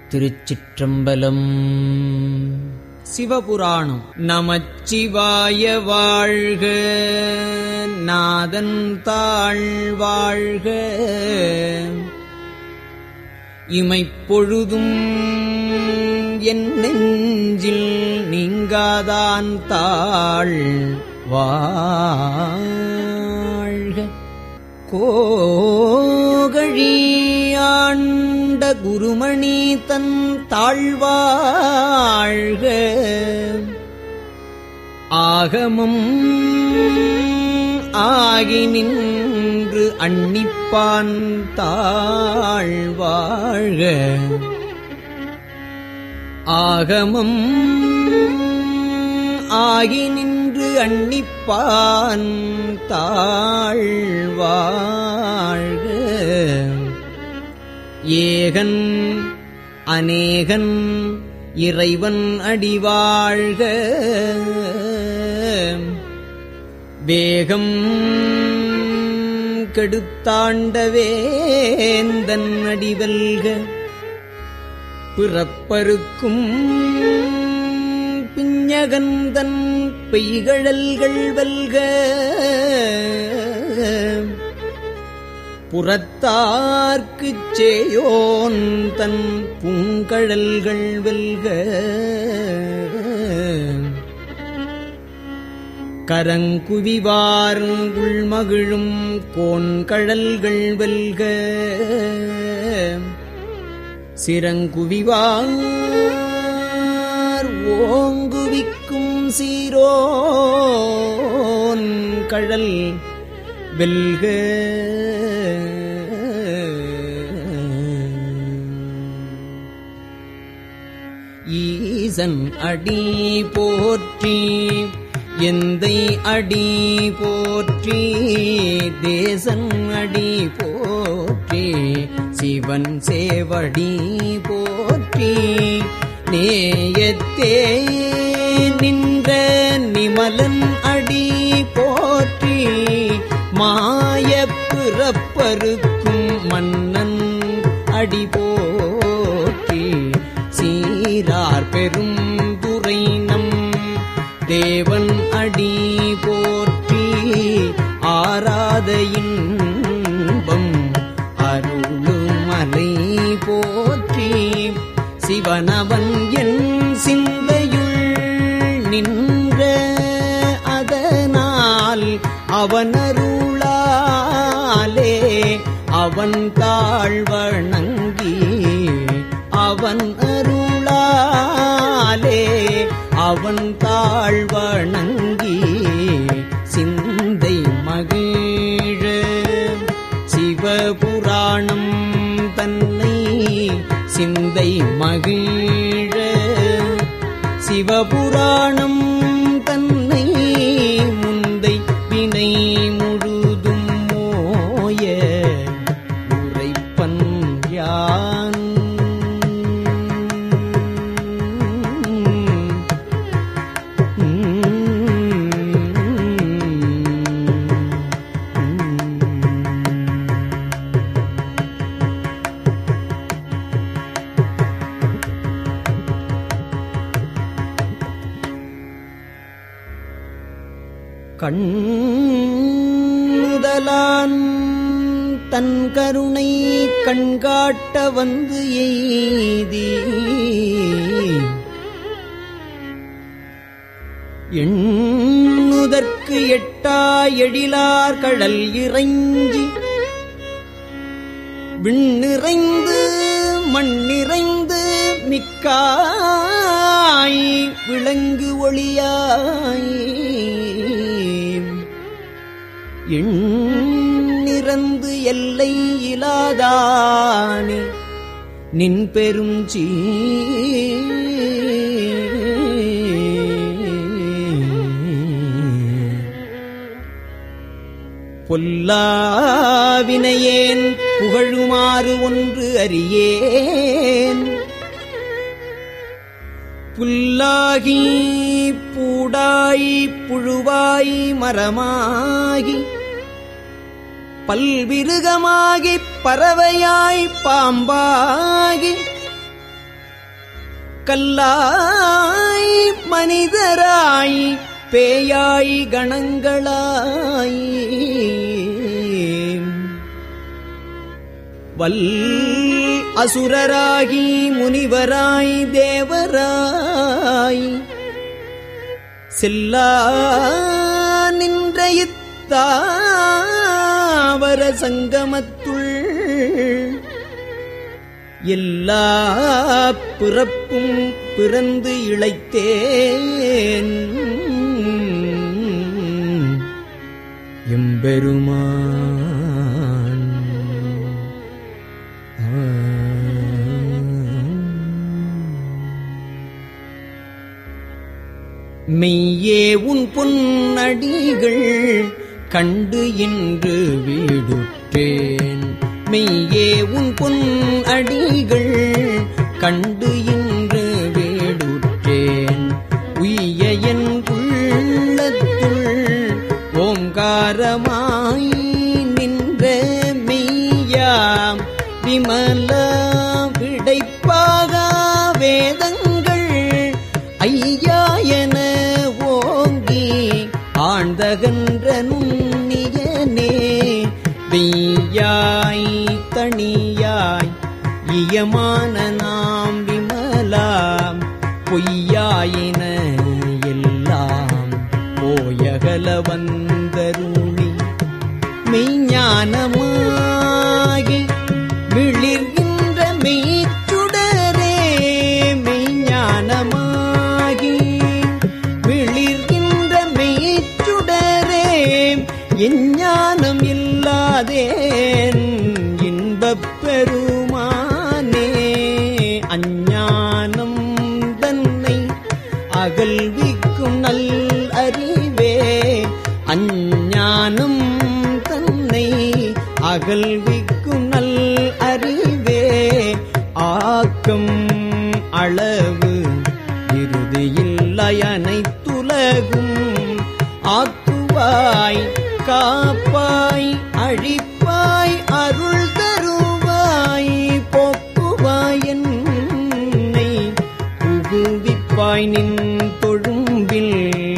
திருச்சிற்றம்பலம் சிவபுராணம் நமச்சிவாய வாழ்க நாதன் தாழ் வாழ்க இமைப்பொழுதும் என் நெஞ்சில் நீங்காதான் தாழ் வாழ்க கோகழியாண்ட குருமணி தன் தாழ்வாழ்க ஆகமும் ஆகி நின்று அன்னிப்பான் தாழ்வாழ்க ஆகமம் ஆகி நின்று அன்னிப்பான் தாழ்வாழ்க ஏகன் அநேகன் இறைவன் அடிவாழ்க வேகம் கெடுத்தாண்டவேந்தன் அடிவல்க பிறப்பருக்கும் பிஞகந்தன் பெய்கழல்கள் வெல்க புறத்தார்க்குச் சேயோன் தன் பூங்கழல்கள் வெல்க கரங்குவிவார் உள்மகிழும் கோன்கழல்கள் வெல்க சிறங்குவிவார் ஓங்குவிக்கும் சீரோன் கழல் வெல்க ஈசன் அடி போற்றி எந்தை அடி போற்றி தேசன் அடி போற்றி சிவன் சேவடி போற்றி நேயத்தே நின்ற நிமலன் அடி போற்றி மாய பிறப்பருக்கும் மன்னன் அடி போற்றி சீரார் பெரும் துறை நம் தேவன் அடி போற்றி ஆராத இன்பம் அருளுமலை போற்றி சிவனவன் என் சிந்தையுள் நின்ற அதனால் அவனருளாலே அவன் தாழ்வணங்கி அவன் அருளாலே அவன் தாழ்வணங்கி சிந்தை மகிழ சிவபுராணம் தன்னை சிந்தை மகிழ சிவபுராணம் தன்னை முந்தை வினை முழுதும் மோய உரைப்பன் யான் கண்முதலான் தன் கருணை கண்காட்ட வந்து எய்தி எண்ணுதற்கு எட்டா எழிலார் கடல் இறைஞ்சி விண்ணிறைந்து மண்ணிறைந்து மிக்காய் விளங்கு ஒளியாய் எண்ணிறந்து எல்லை இலாதானே நின் பெரும் சீ பொல்லாவினையேன் புகழுமாறு ஒன்று அறியேன் புல்லாகி பூடாய் புழுவாய் மரமாகி பல்விருகமாகிப் பறவையாய் பாம்பாகி கல்லாய் மனிதராய் பேயாய் கணங்களாய் வல் அசுரராகி முனிவராய் தேவராய் செல்லா நின்ற இத்தாவர சங்கமத்துள் எல்லா பிறப்பும் பிறந்து இழைத்தேன் எம்பெருமான் மெய்யே உன் பொன்னடிகள் கண்டு இன்று வீடுற்றேன் மெய்யே உன் பொன் அடிகள் கண்டு இன்று வீடுற்றேன் உய்ய என் உள்ளத்துள் ஓங்காரமாய் நின்ற மெய்யாம் விமல விடைப்பாக வேதங்கள் ஐயா என ஓங்கி ஆழ்ந்தகன்ற நுண்ணியனே வெய்யாய் தனியாய் இயமான நாம் விமலாம் பொய்யாயின எல்லாம் போயகல வந்தருளி மெய்ஞானமாகி விளிர்கின்ற மெய்ச்சுடரே மெய்ஞானமாகி விளிர்கின்ற மெய்ச்சுடரே எஞ்ஞானம் இல்லாதேன் இன்பப் பெருமானே அஞ்ஞானம் தன்னை அகல்விக்கும் நல் அறிவே அஞ்ஞானம் தன்னை அகல்விக்கும் நல் அறிவே ஆக்கம் அளவு இறுதியில்லை அனைத்துலகும் ஆக்குவாய் காப்பாய் அழிப்பாய் அருள் தருவாய் போக்குவாய் என்னை புகுவிப்பாய் நின் தொழும்பில்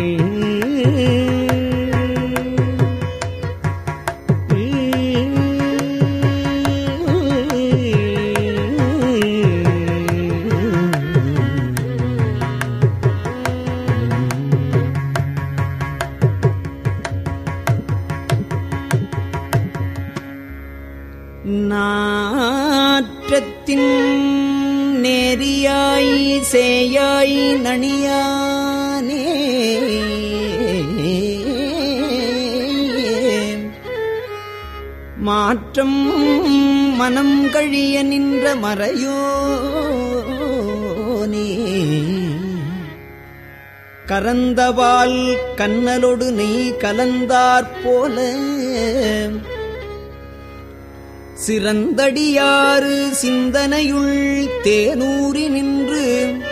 நாற்றத்தின் நேரியாய் சேயாய் நணியானே மாற்றம் மனம் கழிய நின்ற மறையோனே கரந்தவால் கண்ணலொடு நெய் கலந்தாற் போல சிறந்தடியாறு சிந்தனையுள் தேனூறி நின்று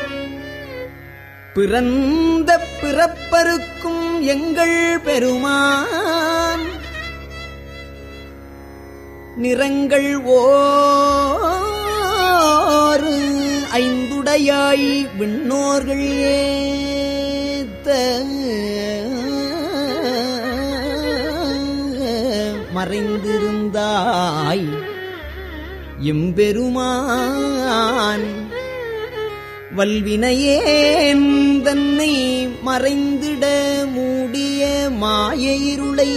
பிறந்த பிறப்பருக்கும் எங்கள் பெருமான் நிறங்கள் ஓரு ஐந்துடையாய் விண்ணோர்கள் ஏத்த மறைந்திருந்தாய் எம்பெருமான் வல்வினையேன் தன்னை மறைந்திட மூடிய மாய இருளை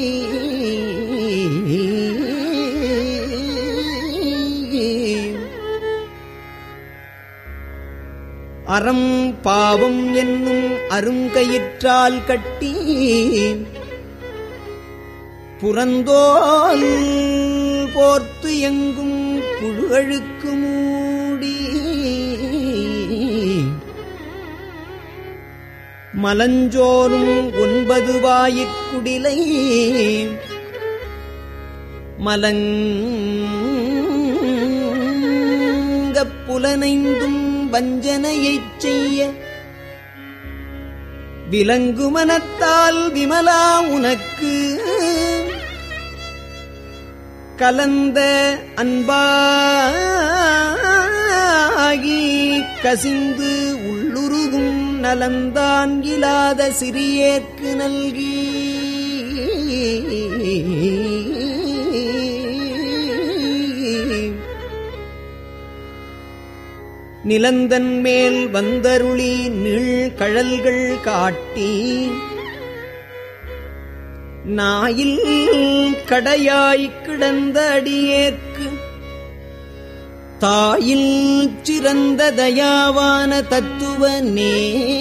அறம் பாவம் என்னும் அருங்கயிற்றால் கட்டி புறந்தோல் போர்த்து எங்கும் புழுகழுக்கு மூடி மலஞ்சோறும் ஒன்பது வாயிற்குடிலை மலங்கப் புலனைந்தும் வஞ்சனையைச் செய்ய விலங்கு மனத்தால் விமலா உனக்கு கலந்த அன்பாகி கசிந்து உள்ளுருகும் நலந்தான் இலாத சிறியேற்கு நல்கி நிலந்தன் மேல் வந்தருளி நீள் கழல்கள் காட்டி நாயில் கடையாய்க் கிடந்த அடியேற்கு தாயில் சிறந்த தயாவான தத்துவனே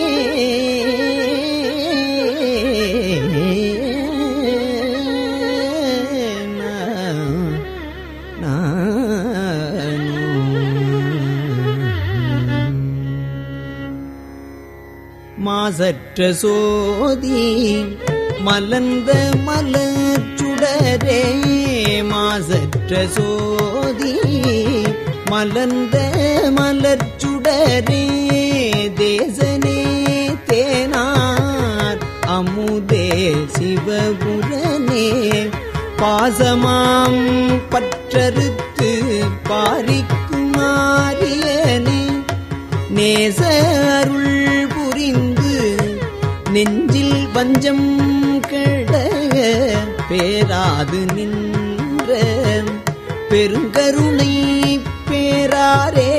மாசற்ற சோதி மலர்ந்த மலச்சுடரே மாசற்ற சோதி மலர்ந்த மலர்ச்சுடரே தேசனே தேனார் அமுதே சிவபுரனே பாசமாம் பற்றறுத்து பாரிக்குமாரியனே நேச அருள் புரிந்து நெஞ்சில் வஞ்சம் கெட பேராது நின்ற பெருங்கருணை பேராரே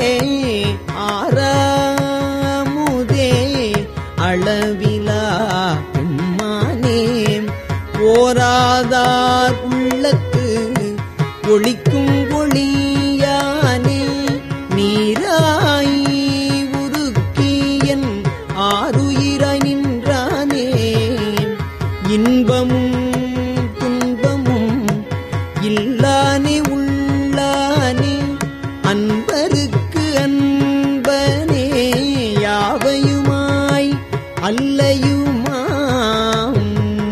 ஆறாமுதே அளவிலா பெம்மானே ஓராதார் உள்ளத்து ஒளிக்கும் ஒளியானே நீராய் உருக்கியன் ஆறுயிராய் நின்றானே இன்பமும் துன்பமும் இல்லானே உள்ளானே அன்பருக்கு அன்பனே யாவையுமாய் அல்லையுமாம்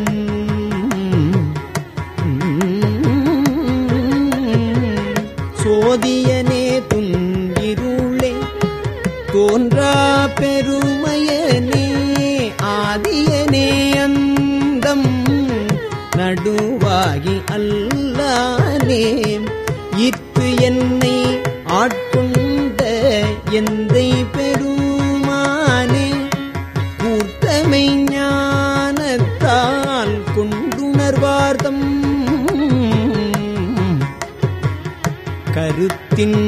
சோதியனே துன்றிருளே தோன்றா பெருமையனே ஆதியனே அந்தம் நடுவாகி அல்லானே இத்து என்னை ஆட்கொண்ட எந்தை பெருமானே கூர்த்தமை ஞானத்தால் கொண்டுணர்வார்த்தம் கருத்தின்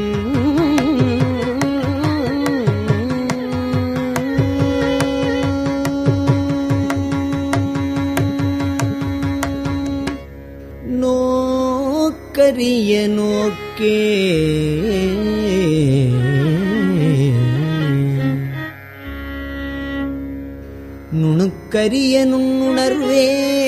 நோக்கரிய நோக்கே நுணுக்கரிய நுண்ணுணர்வே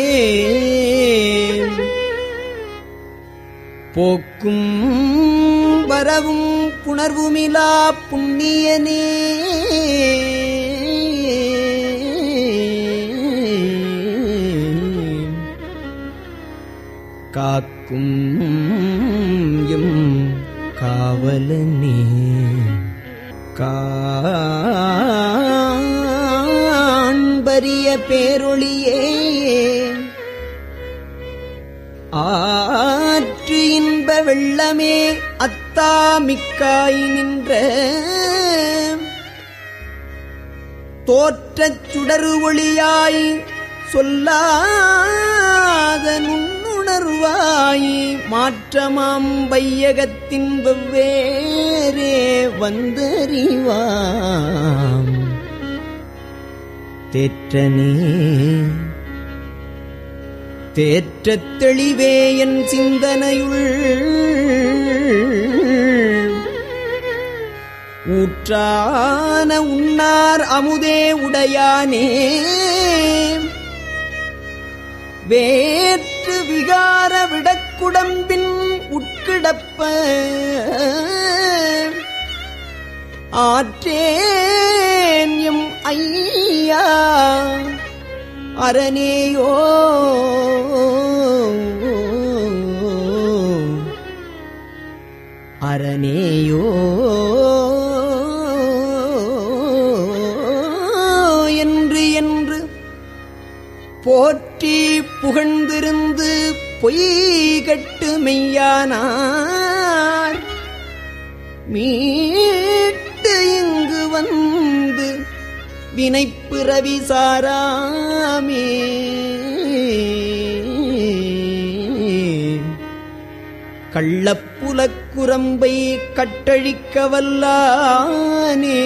போக்கும் வரவும் புணர்வுமிலா புண்ணியனே காக்கும் எம் காவலனே காண்பரிய பேரொளியே ஆற்று இன்ப வெள்ளமே அத்தாமிக்காய் நின்ற தோற்றச் சுடரு ஒளியாய் சொல்லாத நுண்ணுணர்வாய் மாற்றமாம் வையகத்தின் வெவ்வேறே வந்தறிவாம் தேற்றனே தேற்றத் தெளிவே என் சிந்தனையுள் ஊற்றான உண்ணார் அமுதே உடையானே வேற்று விகார விடக்குடம்பின் உட்கிடப்ப ஆற்றேன் எம் ஐயா அரணேயோ அரணேயோ என்று என்று போற்றி புகழ்ந்திருந்து பொய் கட்டு மெய்யானார் மீட்டு இங்கு வந்து வினைப்பிறவி சாராமே கள்ளப்புலக்குரம்பை கட்டழிக்க வல்லானே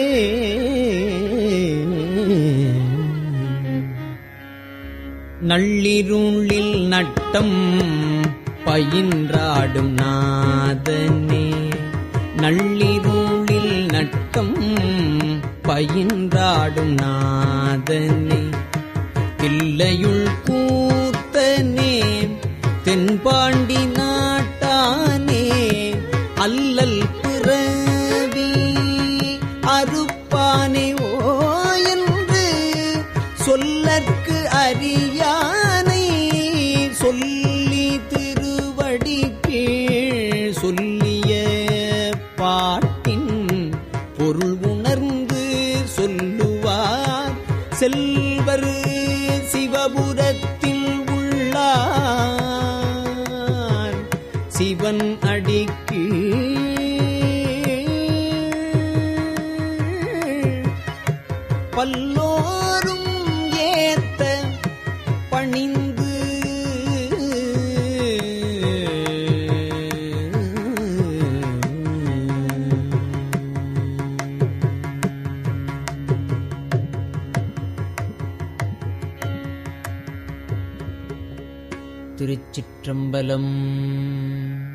நள்ளிருளில் நட்டம் பயின்றாடும் நாதனே நள்ளிருளில் நட்டம் பயின்றாடும் நாதனே தில்லையுள் கூத்தனே தென்பாண்டி நாட்டானே அல்லல் பிறவி அறுப்பானே ஓ என்று சொல்லற்கு அறியானை சொல்லி திருவடி கீழ் சொல்லிய பாட்டின் பொருள் உணர்ந்து சொல்லுவார் செல்வர் சிவபுரத்தில் உள்ளார் சிவன் அடிக்கு பல்லோரும் ஏத்த பணிந்து திருச்சிற்றம்பலம்